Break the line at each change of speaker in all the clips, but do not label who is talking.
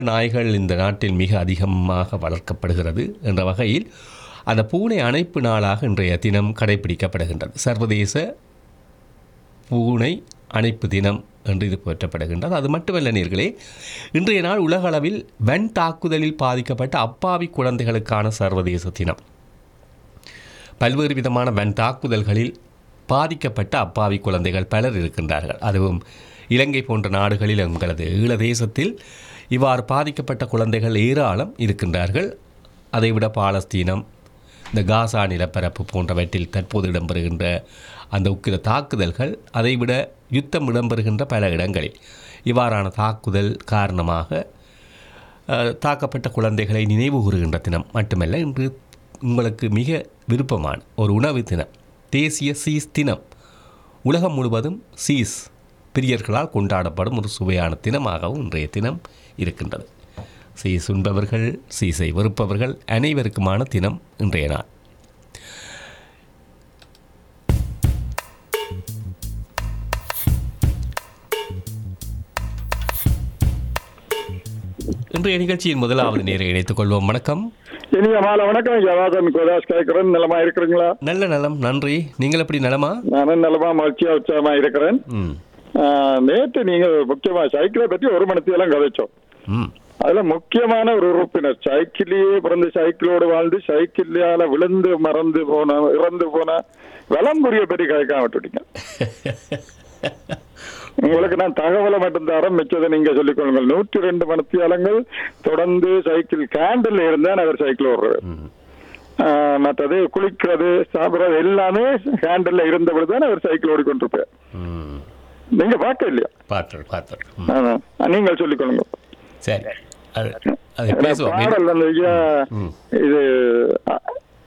நாய்கள் இந்த நாட்டில் மிக அதிகமாக வளர்க்கப்படுகிறது என்ற வகையில் அந்த பூனை அணைப்பு நாளாக இன்றைய தினம் கடைபிடிக்கப்படுகின்றது சர்வதேச பூனை அணைப்பு தினம் என்று இது போற்றப்படுகின்றது அது மட்டுமல்ல நேர்களே இன்றைய நாள் உலக அளவில் வன் தாக்குதலில் பாதிக்கப்பட்ட அப்பாவி குழந்தைகளுக்கான சர்வதேச தினம் பல்வேறு விதமான வன் தாக்குதல்களில் பாதிக்கப்பட்ட அப்பாவி குழந்தைகள் பலர் இருக்கின்றார்கள் அதுவும் இலங்கை போன்ற நாடுகளில் எங்களது ஈழதேசத்தில் இவ்வாறு பாதிக்கப்பட்ட குழந்தைகள் ஏராளம் இருக்கின்றார்கள் அதைவிட பாலஸ்தீனம் இந்த காசா நிலப்பரப்பு போன்றவற்றில் தற்போது இடம்பெறுகின்ற அந்த உக்கிர தாக்குதல்கள் அதைவிட யுத்தம் இடம்பெறுகின்ற பல இடங்களில் இவ்வாறான தாக்குதல் காரணமாக அஹ், தாக்கப்பட்ட குழந்தைகளை நினைவு கூறுகின்ற தினம் மட்டுமல்ல இன்று உங்களுக்கு மிக விருப்பமான ஒரு உணவு தினம் தேசிய சீஸ் தினம் உலகம் முழுவதும் சீஸ் பிரியர்களால் கொண்டாடப்படும் ஒரு சுவையான தினமாகவும் இன்றைய தினம் இருக்கின்றது சீஸ் உண்பவர்கள் சீஸை வெறுப்பவர்கள் அனைவருக்குமான தினம் இன்றைய நாள் இன்றைய நிகழ்ச்சியின் முதலாவது நேரை இணைத்துக் கொள்வோம் வணக்கம்
இனிய மாலை வணக்கம் ஜவாதன் கோதாஸ் கேட்கிறேன் நலமா இருக்கிறீங்களா
நல்ல நலம் நன்றி நீங்கள் எப்படி நலமா
நானும் நலமா மகிழ்ச்சியா உற்சாகமா இருக்கிறேன்
ம்
ஆஹ், நேற்று நீங்க முக்கியமா சைக்கிளை பற்றி ஒரு மணித்தையெல்லாம் கதைச்சோம்
ம்
அதுல முக்கியமான ஒரு உறுப்பினர் சைக்கிளையே பிறந்து சைக்கிளோடு வாழ்ந்து சைக்கிளால விழுந்து மறந்து போன இறந்து போன விளம்புரிய பற்றி கதைக்காம விட்டுட்டீங்க உங்களுக்கு நான் தகவலை மட்டும் தரேன் மிச்சதை நீங்க சொல்லிக் கொள்ளுங்கள் நூற்றி ரெண்டு மணித்தியாலங்கள் தொடர்ந்து சைக்கிள் கேண்டில் இருந்தான் அவர் சைக்கிள் ஓடுறாரு
ம்
ஆஹ் மற்றது குளிக்கிறது சாப்பிடுறது எல்லாமே ஹேண்டில் இருந்தபடி தான் அவர் சைக்கிள் ஓடிக்கொண்டிருப்பார்
ம்
நீங்க பார்க்க இல்லையா
பார்த்தோம் பார்த்தோம் ம்.
ஆமா. நீங்கள் சொல்லிக் கொள்ளுங்க
சரி அது அது
ஏன்னா
பேசுவோம்
பாடல் வந்து ஐயா,
ம்.
இது அ-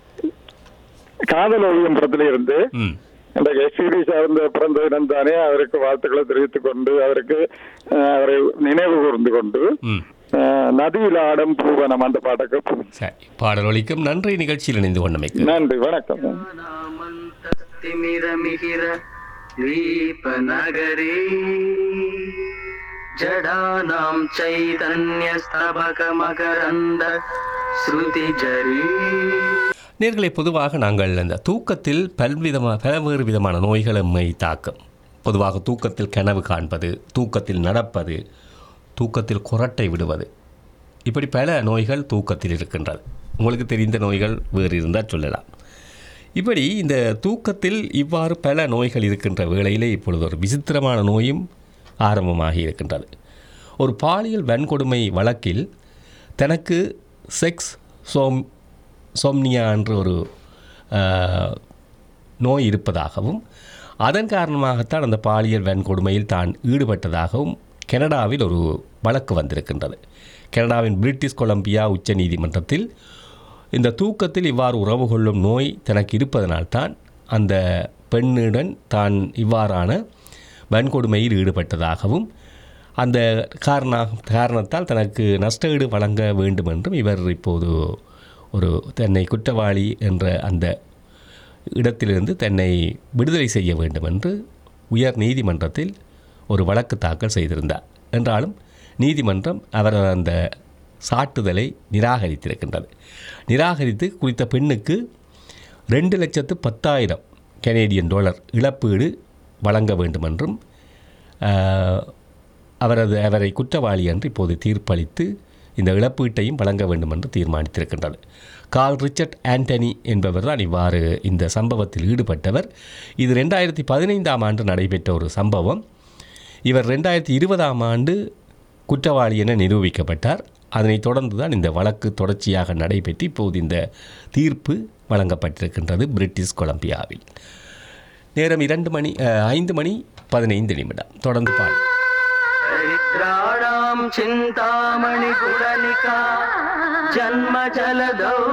காதல் ஓவியம் படத்துல இருந்து
ம்
இந்த எஸ்பிபி சார்ந்த பிறந்த தினம் தானே அவருக்கு வாழ்த்துக்களை தெரிவித்துக் கொண்டு அவருக்கு அஹ், அவரை நினைவு கூர்ந்து கொண்டு
ம்
அஹ், நதியில் ஆடும் பூவனம் அந்த பாட்டுக்கு
சரி பாடல் ஒலிக்கும் நன்றி நிகழ்ச்சியில் இணைந்து கொண்டமைக்கு
நன்றி வணக்கம்
नामन्तस्तिमिरमिहिर द्वीपनगरे जडानां चैतन्यस्तबकमकरन्द श्रुतिजरी
நேர்களை பொதுவாக நாங்கள் அந்த தூக்கத்தில் பல்விதமான பல்வேறு விதமான நோய்கள் எம்மை தாக்கும் பொதுவாக தூக்கத்தில் கனவு காண்பது தூக்கத்தில் நடப்பது தூக்கத்தில் குரட்டை விடுவது இப்படி பல நோய்கள் தூக்கத்தில் இருக்கின்றது உங்களுக்கு தெரிந்த நோய்கள் வேறு இருந்தால் சொல்லலாம் இப்படி இந்த தூக்கத்தில் இவ்வாறு பல நோய்கள் இருக்கின்ற வேளையிலே இப்பொழுது ஒரு விசித்திரமான நோயும் ஆரம்பமாகி இருக்கின்றது ஒரு பாலியல் வன்கொடுமை வழக்கில் தனக்கு செக்ஸ் சோம் சோம்னியா என்ற ஒரு ஆஹ், நோய் இருப்பதாகவும் அதன் காரணமாகத்தான் அந்த பாலியல் வன்கொடுமையில் தான் ஈடுபட்டதாகவும் கனடாவில் ஒரு வழக்கு வந்திருக்கின்றது கனடாவின் பிரிட்டிஷ் கொலம்பியா உச்ச நீதிமன்றத்தில் இந்த தூக்கத்தில் இவ்வாறு உறவு கொள்ளும் நோய் தனக்கு இருப்பதனால்தான் அந்த பெண்ணுடன் தான் இவ்வாறான வன்கொடுமையில் ஈடுபட்டதாகவும் அந்த காரண காரணத்தால் தனக்கு நஷ்டஈடு வழங்க வேண்டும் என்றும் இவர் இப்போது ஒரு தன்னை குற்றவாளி என்ற அந்த இடத்திலிருந்து தன்னை விடுதலை செய்ய வேண்டும் என்று உயர் நீதிமன்றத்தில் ஒரு வழக்கு தாக்கல் செய்திருந்தார் என்றாலும் நீதிமன்றம் அவர் அந்த சாட்டுதலை நிராகரித்திருக்கின்றது நிராகரித்து குறித்த பெண்ணுக்கு ரெண்டு லட்சத்து பத்தாயிரம் கனேடியன் டாலர் இழப்பீடு வழங்க வேண்டும் என்றும் ஆஹ், அவரது அவரை குற்றவாளி என்று இப்போது தீர்ப்பளித்து இந்த இழப்பீட்டையும் வழங்க வேண்டும் என்று தீர்மானித்திருக்கின்றது கார்ல் ரிச்சர்ட் ஆண்டனி என்பவர் தான் இவ்வாறு இந்த சம்பவத்தில் ஈடுபட்டவர் இது ரெண்டாயிரத்தி பதினைந்தாம் ஆண்டு நடைபெற்ற ஒரு சம்பவம் இவர் ரெண்டாயிரத்தி இருபதாம் ஆண்டு குற்றவாளி என நிரூபிக்கப்பட்டார் அதனைத் தொடர்ந்து தான் இந்த வழக்கு தொடர்ச்சியாக நடைபெற்று இப்போது இந்த தீர்ப்பு வழங்கப்பட்டிருக்கின்றது பிரிட்டிஷ் கொலம்பியாவில் நேரம் இரண்டு மணி அஹ், ஐந்து மணி பதினைந்து நிமிடம் தொடர்ந்து பாடு
दरिद्राणां चिन्तामणिगुणनिका जन्मजलदौ